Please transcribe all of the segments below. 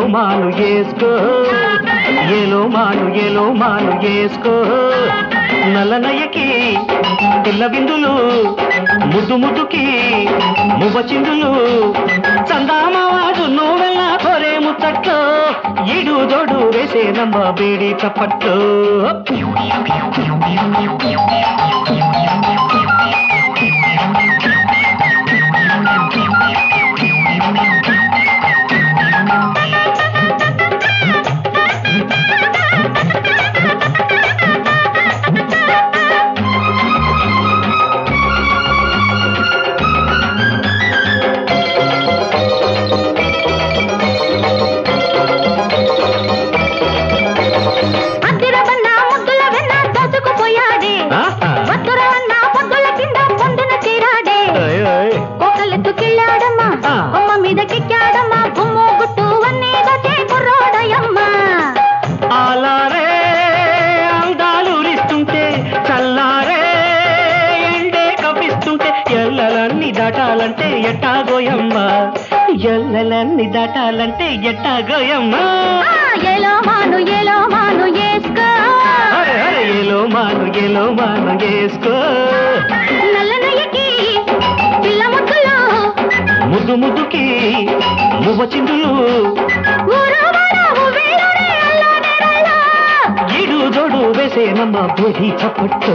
మాను వేసుకో ఏలో మాను ఏలో మాను వేసుకో నల్లనయ్యకి పిల్ల బిందులు ముద్దు ముద్దుకి మువ్వ చిందులు చందామవాడు నువ్వెల్లా కోరే ముచ్చట్లో ఈడు జోడు వేసే నమ్మ బేడి చప్పట్లో అద్దిరవన్న ముద్దుల వెన్న దోచుకుపోయాడే ఆహా. వద్దురవన్న పొద్దుల కింద పొందున తీరాడే ఓయ్ ఓయ్. కోకలెత్తుకెళ్ళాడమ్మా ఆ. కొమ్మ మీద కెక్కాడమ్మా గుమ్ము గుట్టు అన్నీ దొచ్చే కుర్రోడయమ్మా ఆలారే అందాలురిస్తుంటే చల్లారే ఎండే కపిస్తుంటే ఎల్లలన్నీ దాటాలంటే ఎట్టాగోయమ్మ ఎల్లలన్నీ దాటాలంటే ఎట్టాగోయమ్మ ఆ, ఏలో మాను ఏలో మాను ఏసుకో అరే అరే ఏలో మాను ఏలో మాను వేసుకో నల్లనయ్యకి పిల్ల ముద్దులు ముద్దు ముద్దుకి మువ్వ చిందులు ఊరు వాడవు వీరుడే అల్లాడేరల్లా. ఈడు జోడు వేసే నమ్మ బేడి చప్పట్టు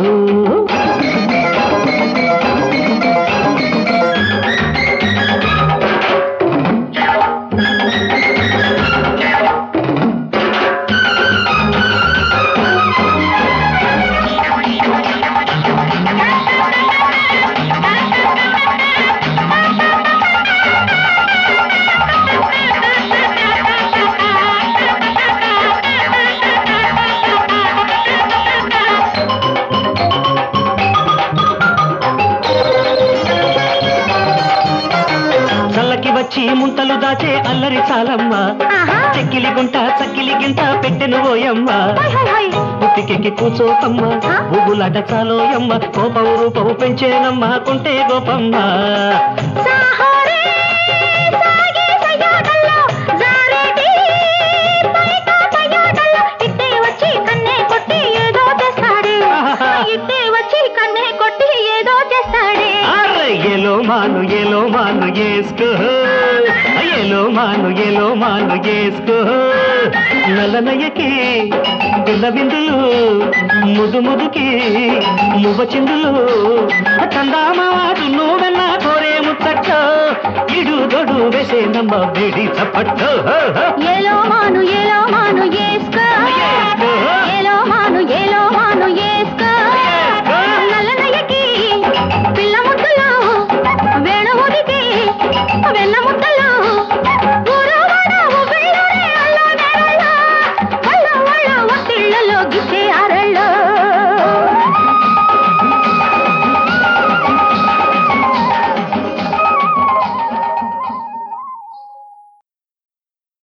చల్లకి వచ్చి ముంతలు దాచే అల్లరి చాలమ్మ ఆహా. చెక్కిలి గుంట చక్కిలి గింట పెట్టెను ఓయమ్మ హై, హై, హై. పుట్టికెక్కి కూచోకమ్మ ఆ? బుగులాట చాలోయమ్మ కోపం రూపము పెంచేనమ్మ కుంటే గోపమ్మ సాహోరే సాగే సయ్యాటల్లో జారేటి పైకా పయ్యాటల్లో ఇట్టే వచ్చి కన్నే కొట్టి ఏదో చేస్తాడే ఆహా. ఇట్టే వచ్చి కన్నే కొట్టి ఏదో చేస్తాడే అరే ఎలో మాను ఎలో మాను వేసుకో ఎలో మాను ఎలో మాను వేసుకో నల్లనయ్యకి పిల్ల బిందులు ముదు ముదుకి మువ్వ చిందులు చందామావాడు నువ్వెన్నా కోరే ముచ్చట్టు ఇడు దొడు వేసే నమ్మ బేడి చప్పట్టు ఏలో మా